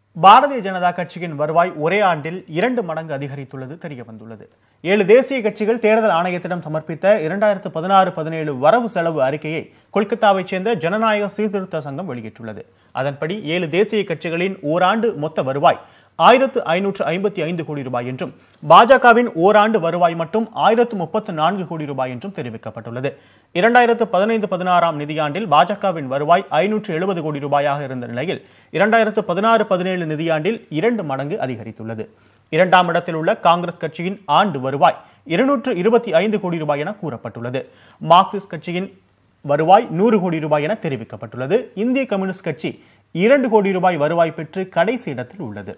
பாரதிய ஜனதா கட்சியின் வருவாய் ஒரே ஆண்டில் இரண்டு மடங்கு அதிகரித்துள்ளது தெரிய வந்துள்ளது ஏழு தேசிய கட்சிகள் தேர்தல் ஆணையத்திடம் சமர்ப்பித்த இரண்டாயிரத்து பதினாறு பதினேழு வரவு செலவு அறிக்கையை கொல்கத்தாவைச் சேர்ந்த ஜனநாயக சீர்திருத்த சங்கம் வெளியிட்டுள்ளது அதன்படி ஏழு தேசிய கட்சிகளின் ஓராண்டு மொத்த வருவாய் ஆயிரத்து ஐநூற்று ஐம்பத்தி ஐந்து கோடி ரூபாய் என்றும் பாஜகவின் ஓராண்டு வருவாய் மட்டும் ஆயிரத்து முப்பத்து நான்கு கோடி ரூபாய் என்றும் தெரிவிக்கப்பட்டுள்ளது இரண்டாயிரத்து பதினைந்து பதினாறாம் நிதியாண்டில் பாஜகவின் வருவாய் ஐநூற்று எழுபது கோடி ரூபாயாக இருந்த நிலையில் இரண்டாயிரத்து பதினாறு பதினேழு நிதியாண்டில் இரண்டு மடங்கு அதிகரித்துள்ளது இரண்டாம் இடத்தில் உள்ள காங்கிரஸ் கட்சியின் ஆண்டு வருவாய் இருநூற்று இருபத்தி ஐந்து கோடி ரூபாய் என கூறப்பட்டுள்ளது மார்க்சிஸ்ட் கட்சியின் வருவாய் நூறு கோடி ரூபாய் என தெரிவிக்கப்பட்டுள்ளது இந்திய கம்யூனிஸ்ட் கட்சி இரண்டு கோடி ரூபாய் வருவாய் பெற்று கடைசி இடத்தில் உள்ளது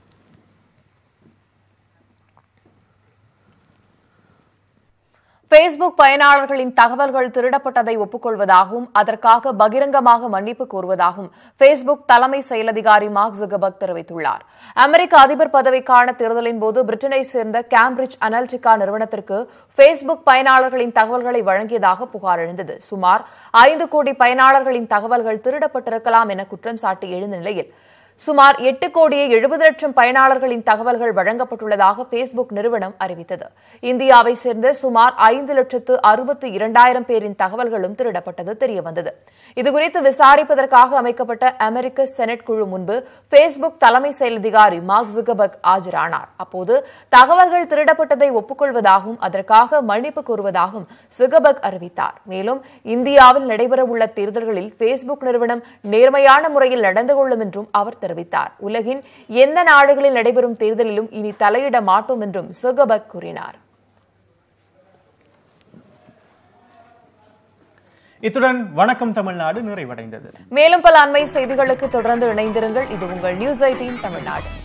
பேஸ்புக் பயனாளர்களின் தகவல்கள் திருடப்பட்டதை ஒப்புக்கொள்வதாகவும் அதற்காக பகிரங்கமாக மன்னிப்பு கோருவதாகவும் பேஸ்புக் தலைமை செயலதிகாரி மார்க் ஜுகபர்க் தெரிவித்துள்ளார் அமெரிக்க அதிபர் பதவிக்கான தேர்தலின் போது பிரிட்டனை சேர்ந்த கேம்பிரிட்ஜ் அனல்டிகா நிறுவனத்திற்கு பேஸ்புக் பயனாளர்களின் தகவல்களை வழங்கியதாக புகார் எழுந்தது சுமார் ஐந்து கோடி பயனாளர்களின் தகவல்கள் திருடப்பட்டிருக்கலாம் என குற்றம் சாட்டி எழுந்த நிலையில் சுமார் எட்டு கோடியே எழுபது லட்சம் பயனாளர்களின் தகவல்கள் வழங்கப்பட்டுள்ளதாக பேஸ்புக் நிறுவனம் அறிவித்தது இந்தியாவை சேர்ந்த சுமார் ஐந்து லட்சத்து அறுபத்தி இரண்டாயிரம் பேரின் தகவல்களும் திருடப்பட்டது தெரியவந்தது இதுகுறித்து விசாரிப்பதற்காக அமைக்கப்பட்ட அமெரிக்க செனட் குழு முன்பு பேஸ்புக் தலைமை செயல் அதிகாரி மார்க் ஜுகபர்க் ஆஜரானார் அப்போது தகவல்கள் திருடப்பட்டதை ஒப்புக்கொள்வதாகவும் அதற்காக மன்னிப்பு கோருவதாகவும் ஜுகபர்க் அறிவித்தார் மேலும் இந்தியாவில் நடைபெறவுள்ள தேர்தல்களில் பேஸ்புக் நிறுவனம் நேர்மையான முறையில் நடந்து கொள்ளும் என்றும் அவர் தெரிவித்தார் உலகின் எந்த நாடுகளில் நடைபெறும் தேர்தலிலும் இனி தலையிட மாட்டோம் என்றும் சுகபக் கூறினார் இத்துடன் வணக்கம் தமிழ்நாடு நிறைவடைந்தது மேலும் பல அண்மை செய்திகளுக்கு தொடர்ந்து இணைந்திருங்கள் இது உங்கள் நியூஸ் எயிட்டீன் தமிழ்நாடு